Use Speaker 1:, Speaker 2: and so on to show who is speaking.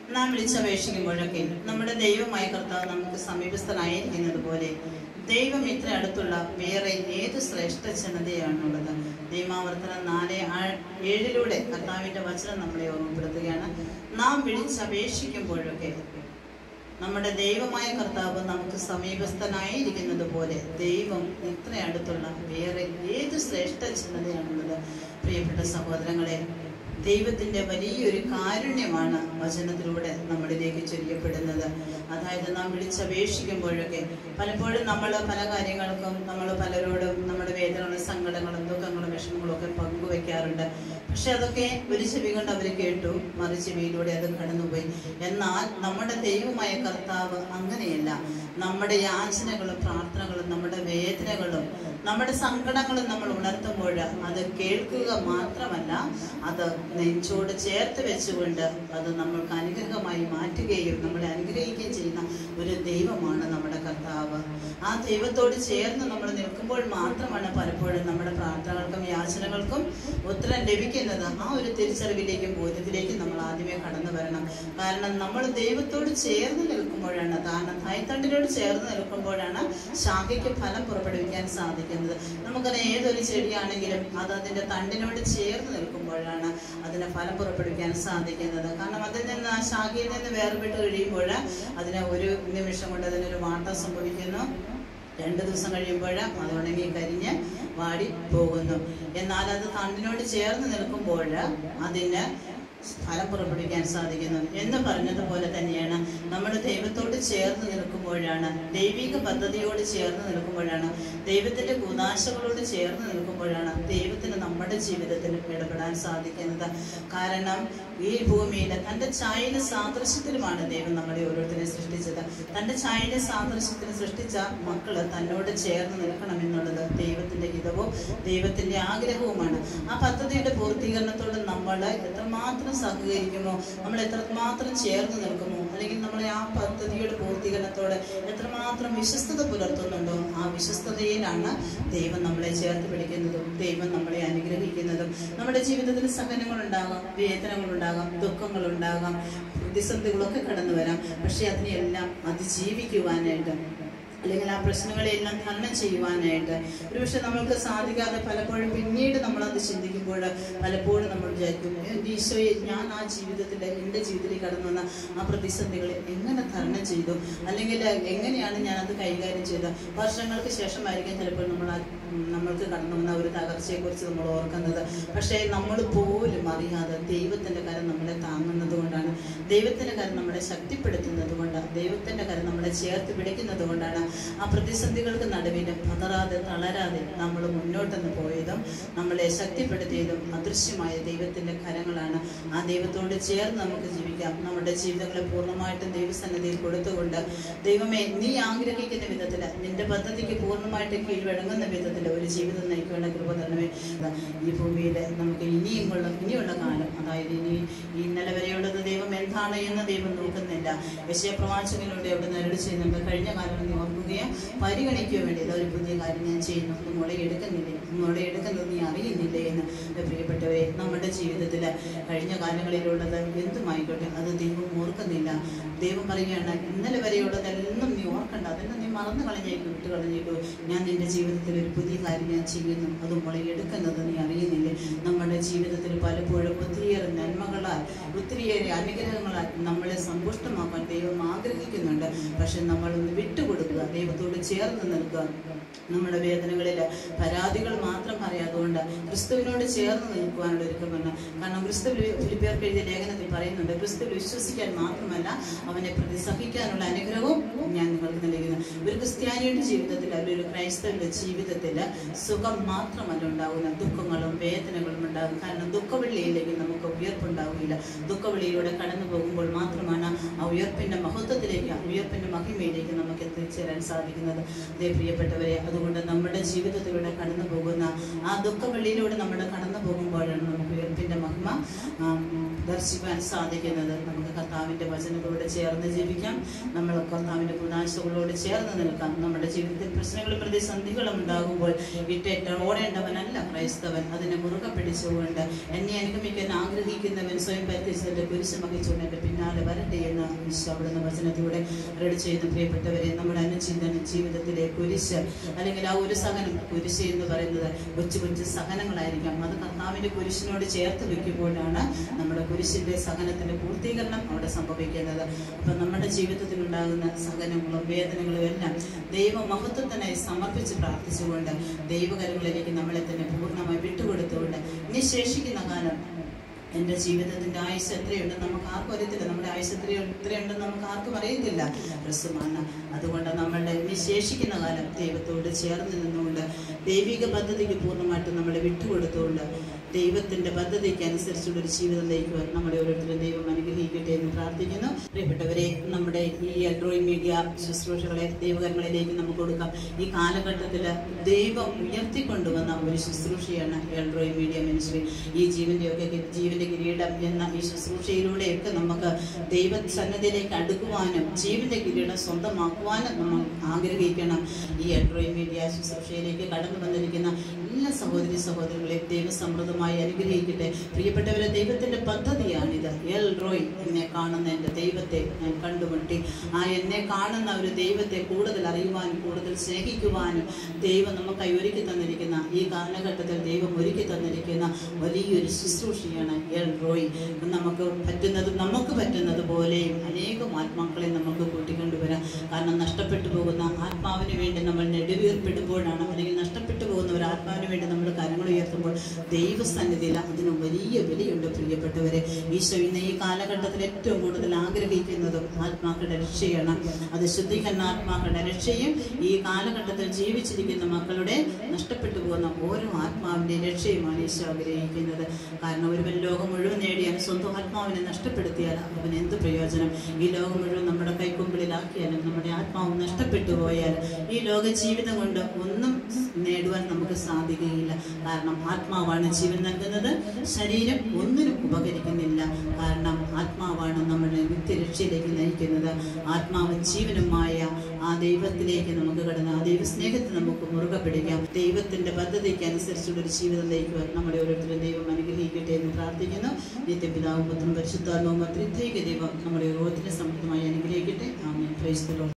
Speaker 1: നാം വിളിച്ചപേക്ഷിക്കുമ്പോഴൊക്കെ നമ്മുടെ ദൈവമായ കർത്താവ് നമുക്ക് സമീപസ്ഥനായിരിക്കുന്നത് പോലെ ദൈവം ഇത്ര അടുത്തുള്ള വേറെ ഏത് ശ്രേഷ്ഠ ജനതയാണുള്ളത് ദൈവാവർത്തനം നാല് ആ- ഏഴിലൂടെ കർത്താവിന്റെ വചനം നമ്മളെ ഓർമ്മപ്പെടുത്തുകയാണ് നാം വിളിച്ചപേക്ഷിക്കുമ്പോഴൊക്കെ നമ്മുടെ ദൈവമായ കർത്താവ് നമുക്ക് സമീപസ്ഥനായിരിക്കുന്നത് പോലെ ദൈവം ഇത്ര അടുത്തുള്ള വേറെ ഏത് ശ്രേഷ്ഠ ജനതയാണുള്ളത് പ്രിയപ്പെട്ട സഹോദരങ്ങളെ ദൈവത്തിന്റെ വലിയൊരു കാരുണ്യമാണ് വചനത്തിലൂടെ നമ്മളിലേക്ക് ചൊരിയപ്പെടുന്നത് അതായത് നാം വിളിച്ചപേക്ഷിക്കുമ്പോഴൊക്കെ പലപ്പോഴും നമ്മൾ പല കാര്യങ്ങൾക്കും നമ്മൾ പലരോടും നമ്മുടെ വേദനകളും സങ്കടങ്ങളും ദുഃഖങ്ങളും വിഷമങ്ങളും ഒക്കെ പങ്കുവെക്കാറുണ്ട് പക്ഷെ അതൊക്കെ ഒരു ചെവി കൊണ്ട് അവർ കേട്ടു മറു ചെവിയിലൂടെ അത് കടന്നുപോയി എന്നാൽ നമ്മുടെ ദൈവമായ കർത്താവ് അങ്ങനെയല്ല നമ്മുടെ യാചനകളും പ്രാർത്ഥനകളും നമ്മുടെ വേദനകളും നമ്മുടെ സങ്കടങ്ങളും നമ്മൾ ഉണർത്തുമ്പോൾ അത് കേൾക്കുക മാത്രമല്ല അത് നെഞ്ചോട് ചേർത്ത് വെച്ചുകൊണ്ട് അത് നമ്മൾക്ക് അനുഗ്രഹമായി മാറ്റുകയും നമ്മളെ അനുഗ്രഹിക്കുകയും ചെയ്യുന്ന ഒരു ദൈവമാണ് നമ്മുടെ കർത്താവ് ആ ദൈവത്തോട് ചേർന്ന് നമ്മൾ നിൽക്കുമ്പോൾ മാത്രമാണ് പലപ്പോഴും നമ്മുടെ പ്രാർത്ഥനകൾക്കും യാചനകൾക്കും ഉത്തരം ലഭിക്കുന്നത് ആ ഒരു തിരിച്ചറിവിലേക്കും ബോധ്യത്തിലേക്കും നമ്മൾ ആദ്യമേ കടന്നു വരണം കാരണം നമ്മൾ ദൈവത്തോട് ചേർന്ന് നിൽക്കുമ്പോഴാണ് കാരണം തായ്തണ്ടിനോട് ചേർന്ന് നിൽക്കുമ്പോഴാണ് ശാഖയ്ക്ക് ഫലം പുറപ്പെടുവിക്കാൻ സാധിക്കുന്നത് നമുക്കറിയാം ഏതൊരു ചെടിയാണെങ്കിലും അത് അതിന്റെ തണ്ടിനോട് ചേർന്ന് നിൽക്കുമ്പോഴാണ് അതിന് ഫലം പുറപ്പെടുവിക്കാൻ സാധിക്കുന്നത് കാരണം അതിൽ നിന്ന് ആ ശാഖയിൽ നിന്ന് വേർപെട്ട് കഴിയുമ്പോൾ അതിന് ഒരു നിമിഷം കൊണ്ട് അതിനൊരു വാട്ടം സംഭവിക്കുന്നു രണ്ട് ദിവസം കഴിയുമ്പോൾ അത് ഉണങ്ങി കരിഞ്ഞ് വാടി പോകുന്നു എന്നാൽ അത് തണ്ടിനോട് ചേർന്ന് നിൽക്കുമ്പോൾ അതിന് ഫലം പുറപ്പെടുവിക്കാൻ സാധിക്കുന്നു എന്ന് പറഞ്ഞതുപോലെ തന്നെയാണ് നമ്മൾ ദൈവത്തോട് ചേർന്ന് നിൽക്കുമ്പോഴാണ് ദൈവിക പദ്ധതിയോട് ചേർന്ന് നിൽക്കുമ്പോഴാണ് ദൈവത്തിന്റെ കുതാശകളോട് ചേർന്ന് നിൽക്കുമ്പോഴാണ് ദൈവത്തിന് നമ്മുടെ ജീവിതത്തിൽ ഇടപെടാൻ സാധിക്കുന്നത് കാരണം ഈ ഭൂമിയിൽ തന്റെ ചായന സാദൃശ്യത്തിലുമാണ് ദൈവം നമ്മളെ ഓരോരുത്തരെ സൃഷ്ടിച്ചത് തന്റെ ചായന സാദൃശ്യത്തിന് സൃഷ്ടിച്ച മക്കള് തന്നോട് ചേർന്ന് നിൽക്കണം എന്നുള്ളത് ദൈവത്തിന്റെ ഹിതവും ദൈവത്തിന്റെ ആഗ്രഹവുമാണ് ആ പദ്ധതിയുടെ പൂർത്തീകരണത്തോട് നമ്മൾ എത്രമാത്രം സഹകരിക്കുമോ നമ്മൾ എത്രമാത്രം ചേർന്ന് നിൽക്കുമോ അല്ലെങ്കിൽ നമ്മൾ ആ പദ്ധതിയുടെ പൂർത്തീകരണത്തോട് എത്രമാത്രം വിശ്വസ്തത പുലർത്തുന്നുണ്ടോ ആ വിശ്വസ്തതയിലാണ് ദൈവം നമ്മളെ ചേർത്ത് പിടിക്കുന്നതും ദൈവം നമ്മളെ അനുഗ്രഹിക്കുന്നതും നമ്മുടെ ജീവിതത്തിൽ സഹനങ്ങളുണ്ടാകാം വേദനകളുണ്ടാകാം ദുഃഖങ്ങളുണ്ടാകാം പ്രതിസന്ധികളൊക്കെ കടന്നു വരാം പക്ഷെ അതിനെയെല്ലാം അതിജീവിക്കുവാനായിട്ട് അല്ലെങ്കിൽ ആ പ്രശ്നങ്ങളെല്ലാം തരണം ചെയ്യുവാനായിട്ട് ഒരുപക്ഷെ നമ്മൾക്ക് സാധിക്കാതെ പലപ്പോഴും പിന്നീട് നമ്മൾ അത് ചിന്തിക്കുമ്പോൾ പലപ്പോഴും നമ്മൾ വിചാരിക്കും "എൻ്റെ ഈശോയെ ഞാൻ ആ ജീവിതത്തിൽ എൻ്റെ ജീവിതത്തിൽ കടന്നു വന്ന ആ പ്രതിസന്ധികളെ എങ്ങനെ തരണം ചെയ്തു അല്ലെങ്കിൽ എങ്ങനെയാണ് ഞാൻ അത് കൈകാര്യം ചെയ്തത് വർഷങ്ങൾക്ക് ശേഷമായിരിക്കും ചിലപ്പോൾ നമ്മൾ ആ ഉം, നമ്മൾക്ക് കടന്നു വന്ന ഒരു തകർച്ചയെക്കുറിച്ച് നമ്മൾ ഓർക്കുന്നത് പക്ഷേ നമ്മൾ പോലും അറിയാതെ ദൈവത്തിൻ്റെ കരം നമ്മളെ താങ്ങുന്നത് കൊണ്ടാണ് ദൈവത്തിൻ്റെ കരം നമ്മളെ ശക്തിപ്പെടുത്തുന്നത് കൊണ്ട് ദൈവത്തിൻ്റെ കരം നമ്മളെ ചേർത്ത് പിടിക്കുന്നത് കൊണ്ടാണ് ആ പ്രതിസന്ധികൾക്ക് നടുവിലും പതറാതെ തളരാതെ നമ്മൾ മുന്നോട്ടെന്ന് പോയതും നമ്മളെ ശക്തിപ്പെടുത്തിയതും അദൃശ്യമായ ദൈവത്തിൻ്റെ കരങ്ങളാണ് ആ ദൈവത്തോട് ചേർന്ന് നമുക്ക് ജീവിക്കാം നമ്മുടെ ജീവിതങ്ങളെ പൂർണ്ണമായിട്ടും ദൈവസന്നിധിയിൽ കൊടുത്തുകൊണ്ട് ദൈവമേ നീ ആഗ്രഹിക്കുന്ന വിധത്തിൽ നിന്റെ പദ്ധതിക്ക് പൂർണ്ണമായിട്ട് കീഴ്വഴങ്ങുന്ന വിധത്തിൽ ഒരു ജീവിതം നയിക്കേണ്ട കൃപ തരണമേ ഇതാ, ഈ ഭൂമിയിൽ നമുക്ക് ഇനിയുമുള്ള ഇനിയുള്ള കാലം അതായത് ഇനി ഈ ഇന്നലെ വരെയുള്ളത് ദൈവം എന്താണ് എന്ന് ദൈവം നോക്കുന്നില്ല യശയപ്രവാചകനിലൂടെ അവിടെ നേരിട്ട് ചെയ്യുന്നുണ്ട് കഴിഞ്ഞ കാലം നീ ഓർക്കുകയോ പരിഗണിക്കുകയോ വേണ്ടി ഇതാ ഒരു പുതിയ കാര്യം ഞാൻ ചെയ്യുന്നു അത് മുള എടുക്കുന്നില്ലേ മുള എടുക്കുന്നത് നീ അറിയുന്നില്ലേ എന്ന് എൻ്റെ പ്രിയപ്പെട്ടവരെ നമ്മുടെ ജീവിതത്തിൽ കഴിഞ്ഞ കാലങ്ങളിലുള്ളത് എന്തുമായിക്കോട്ടെ അത് ദൈവം ഓർക്കുന്നില്ല ദൈവം പറയുകയാണ് ഇന്നലെ വരെയുള്ളതെല്ലാം നീ ഓർക്കണ്ട അതെല്ലാം നീ മറന്നു കളഞ്ഞേക്കും വിട്ട് കളഞ്ഞേക്കൂ ഞാൻ നിന്റെ ജീവിതത്തിൽ ഒരു പുതിയ കാര്യം ഞാൻ ചെയ്യുന്നു അത് മുളയെടുക്കുന്നത് നീ അറിയുന്നില്ലേ നമ്മുടെ ജീവിതത്തിൽ പലപ്പോഴും ഒത്തിരിയേറെ നന്മകളാൽ ഒത്തിരിയേറെ അനുഗ്രഹങ്ങളാൽ നമ്മളെ സമ്പുഷ്ടമാക്കാൻ ദൈവം ആഗ്രഹിക്കുന്നുണ്ട് പക്ഷെ നമ്മളൊന്ന് വിട്ടുകൊടുക്കുക ദൈവത്തോട് ചേർന്ന് നിൽക്കുക നമ്മുടെ വേദനകളിൽ പരാതികൾ മാത്രം പറയാതുകൊണ്ട് ക്രിസ്തുവിനോട് ചേർന്ന് നിൽക്കുവാനുള്ള ഒരുക്കമാണ് കാരണം ക്രിസ്തു ഫിലിപ്പിയർക്ക് എഴുതിയ ലേഖനത്തിൽ പറയുന്നുണ്ട് ക്രിസ്തുവിൽ വിശ്വസിക്കാൻ മാത്രമല്ല അവനെ പ്രതി സഹിക്കാനുള്ള അനുഗ്രഹവും ഞാൻ നിങ്ങൾക്ക് നൽകുന്നു ഒരു ക്രിസ്ത്യാനിയുടെ ജീവിതത്തിൽ അല്ലെങ്കിൽ ഒരു ക്രൈസ്തവന്റെ ജീവിതത്തിൽ സുഖം മാത്രമല്ല ഉണ്ടാകുന്ന ദുഃഖങ്ങളും വേദനകളും ഉണ്ടാകും കാരണം ദുഃഖവെള്ളിയിലേക്ക് നമുക്ക് ഉയർപ്പുണ്ടാവില്ല ദുഃഖവെള്ളിയിലൂടെ കടന്നു പോകുമ്പോൾ മാത്രമാണ് ആ ഉയർപ്പിന്റെ മഹത്വത്തിലേക്ക് ആ ഉയർപ്പിന്റെ മഹിമയിലേക്ക് നമുക്ക് എത്തിച്ചേരാൻ സാധിക്കുന്നത് അതേ പ്രിയപ്പെട്ടവരെ അതുകൊണ്ട് നമ്മുടെ ജീവിതത്തിലൂടെ കടന്നു പോകുന്ന ആ ദുഃഖവെള്ളിയിലൂടെ നമ്മൾ കടന്നു പോകുമ്പോഴാണ് നമുക്ക് ഉയർപ്പിന്റെ മഹിമ ആ, ദർശിക്കാൻ സാധിക്കുന്നത് നമുക്ക് കർത്താവിന്റെ വചനങ്ങളോട് ചേർന്ന് ജീവിക്കാം നമ്മൾ കർത്താവിന്റെ കുതാശകളോട് ചേർന്ന് നിൽക്കാം നമ്മുടെ ജീവിതത്തിൽ പ്രശ്നങ്ങളും പ്രതിസന്ധികളും ഉണ്ടാകുമ്പോൾ വിട്ടേറ്റ് ഓടേണ്ടവനല്ല ക്രൈസ്തവൻ അതിനെ മുറുകെ പിടിച്ചുകൊണ്ട് എന്നെ അനുഗമിക്കാൻ ആഗ്രഹിക്കുന്നവൻ സ്വയം പരിത്യജിന്റെ കുരിശ് വഹിച്ചുകൊണ്ട് എന്റെ പിന്നാലെ വരട്ടെ എന്ന് ഈശോ അവിടുന്ന് വചനത്തിലൂടെ റെഡി ചെയ്യുന്ന പ്രിയപ്പെട്ടവരെ നമ്മുടെ അനുചിന്തന ജീവിതത്തിലെ കുരിശ് അല്ലെങ്കിൽ ആ ഒരു സഹനം കുരിശ് എന്ന് പറയുന്നത് കൊച്ചു കൊച്ചു സഹനങ്ങളായിരിക്കാം അത് കർത്താവിന്റെ കുരിശിനോട് ചേർത്ത് വെക്കുമ്പോഴാണ് നമ്മുടെ കുരിശിന്റെ സഹനത്തിന്റെ പൂർത്തീകരണം അവിടെ സംഭവിക്കുന്നത് അപ്പൊ നമ്മുടെ ജീവിതത്തിൽ ഉണ്ടാകുന്ന സഹനങ്ങളും വേദനകളും എല്ലാം ദൈവ മഹത്വത്തിനായി സമർപ്പിച്ച് പ്രാർത്ഥിച്ചുകൊണ്ട് ദൈവകരങ്ങളിലേക്ക് നമ്മളെ തന്നെ പൂർണ്ണമായി വിട്ടുകൊടുത്തുകൊണ്ട് ഇനി ശേഷിക്കുന്ന കാലം എൻ്റെ ജീവിതത്തിന്റെ ആയുസ് എത്രയുണ്ടെന്ന് നമുക്ക് ആർക്കും അറിയത്തില്ല നമ്മുടെ ആയുസ് എത്രയോ എത്രയുണ്ടെന്ന് നമുക്ക് ആർക്കും അറിയത്തില്ല ഹ്രസ്വമാണ് അതുകൊണ്ട് നമ്മളുടെ ഇനി ശേഷിക്കുന്ന കാലം ദൈവത്തോട് ചേർന്ന് നിന്നുകൊണ്ട് ദൈവിക പദ്ധതിക്ക് പൂർണ്ണമായിട്ടും നമ്മളെ വിട്ടുകൊടുത്തുകൊണ്ട് ദൈവത്തിന്റെ പദ്ധതിക്ക് അനുസരിച്ചുള്ള ഒരു ജീവിതം നയിക്കുവാൻ നമ്മളെ ഓരോരുത്തരും ദൈവം അനുഗ്രഹിക്കട്ടെ എന്ന് പ്രാർത്ഥിക്കുന്നു പ്രിയപ്പെട്ടവരെ നമ്മുടെ ഈ എൽഡ്രോയി മീഡിയ ശുശ്രൂഷകളെ ദൈവകരങ്ങളിലേക്ക് നമുക്ക് കൊടുക്കാം ഈ കാലഘട്ടത്തിൽ ദൈവം ഉയർത്തിക്കൊണ്ടുവന്ന ഒരു ശുശ്രൂഷയാണ് എൽഡ്രോയി മീഡിയ മിനിസ്ട്രി ഈ ജീവന്റെയൊക്കെ ജീവന്റെ കിരീടം എന്ന ഈ ശുശ്രൂഷയിലൂടെയൊക്കെ നമുക്ക് ദൈവ സന്നദ്ധയിലേക്ക് അടുക്കുവാനും ജീവന്റെ കിരീടം സ്വന്തമാക്കുവാനും നമ്മൾ ആഗ്രഹിക്കണം ഈ എൽഡ്രോയി മീഡിയ ശുശ്രൂഷയിലേക്ക് കടന്നു വന്നിരിക്കുന്ന എല്ലാ സഹോദരി സഹോദരങ്ങളെയും ദൈവം സമൃദ്ധമായി അനുഗ്രഹിക്കട്ടെ പ്രിയപ്പെട്ടവരെ ദൈവത്തിന്റെ പദ്ധതിയാണിത് എൽ റോയ് എന്നെ കാണുന്ന എൻ്റെ ദൈവത്തെ ഞാൻ കണ്ടുമുട്ടി ആ എന്നെ കാണുന്ന ഒരു ദൈവത്തെ കൂടുതൽ അറിയുവാനും കൂടുതൽ സ്നേഹിക്കുവാനും ദൈവം നമുക്കായി ഒരുക്കി തന്നിരിക്കുന്ന ഈ കാലഘട്ടത്തിൽ ദൈവം ഒരുക്കി തന്നിരിക്കുന്ന വലിയൊരു ശുശ്രൂഷയാണ് എൽ റോയ് നമുക്ക് പറ്റുന്നതും നമുക്ക് പറ്റുന്നത് പോലെയും അനേകം ആത്മാക്കളെ നമുക്ക് കൂട്ടിക്കൊണ്ടുവരാം കാരണം നഷ്ടപ്പെട്ടു പോകുന്ന ആത്മാവിന് വേണ്ടി നമ്മൾ നെടുവീർപ്പെടുമ്പോഴാണ് അല്ലെങ്കിൽ നഷ്ടപ്പെട്ടു പോകുന്ന ഒരു ആത്മാവിന് വേണ്ടി നമ്മൾ കരങ്ങൾ ഉയർത്തുമ്പോൾ ദൈവസന്നിധിയിൽ അതിന് വലിയ വിലയുണ്ട് പ്രിയപ്പെട്ടവരെ ഈശോ ഇന്ന് ഈ കാലഘട്ടത്തിൽ ഏറ്റവും കൂടുതൽ ആഗ്രഹിക്കുന്നതും ആത്മാക്കളുടെ രക്ഷയാണ് അത് ശുദ്ധീകരണ ആത്മാക്കളുടെ രക്ഷയും ഈ കാലഘട്ടത്തിൽ ജീവിച്ചിരിക്കുന്ന മക്കളുടെ നഷ്ടപ്പെട്ടു പോകുന്ന ഓരോ ആത്മാവിന്റെ രക്ഷയുമാണ് ഈശോ ആഗ്രഹിക്കുന്നത് കാരണം ഒരുവൻ ലോകം മുഴുവൻ നേടിയാൽ സ്വന്തം ആത്മാവിനെ നഷ്ടപ്പെടുത്തിയാൽ അവന് എന്ത് പ്രയോജനം ഈ ലോകം മുഴുവൻ നമ്മുടെ കൈക്കൊമ്പിളിലാക്കിയാലും നമ്മുടെ ആത്മാവ് നഷ്ടപ്പെട്ടു പോയാൽ ഈ ലോക ജീവിതം കൊണ്ട് ഒന്നും നേടുവാൻ നമുക്ക് സാധിക്കുകയില്ല കാരണം ആത്മാവാണ് ജീവൻ നൽകുന്നത് ശരീരം ഒന്നിനും ഉപകരിക്കുന്നില്ല കാരണം ആത്മാവാണ് നമ്മളെ നിത്യരക്ഷയിലേക്ക് നയിക്കുന്നത് ആത്മാവ് ജീവനുമായ ആ ദൈവത്തിലേക്ക് നമുക്ക് കടന്ന് ആ ദൈവസ്നേഹത്തെ നമുക്ക് മുറുകെ പിടിക്കാം ദൈവത്തിന്റെ പദ്ധതിക്ക് അനുസരിച്ചുള്ള ഒരു ജീവിതം നയിക്കുവാൻ നമ്മുടെ ഓരോരുത്തരും ദൈവം അനുഗ്രഹിക്കട്ടെ എന്ന് പ്രാർത്ഥിക്കുന്നു നിത്യപിതാവും പുത്രനും പരിശുദ്ധാത്മാവും ത്രിത്വൈക ദൈവം നമ്മുടെ ഓരോരുത്തരെ സമൃദ്ധമായി അനുഗ്രഹിക്കട്ടെ ആമേൻ പ്രൈസ് ദി ലോർഡ്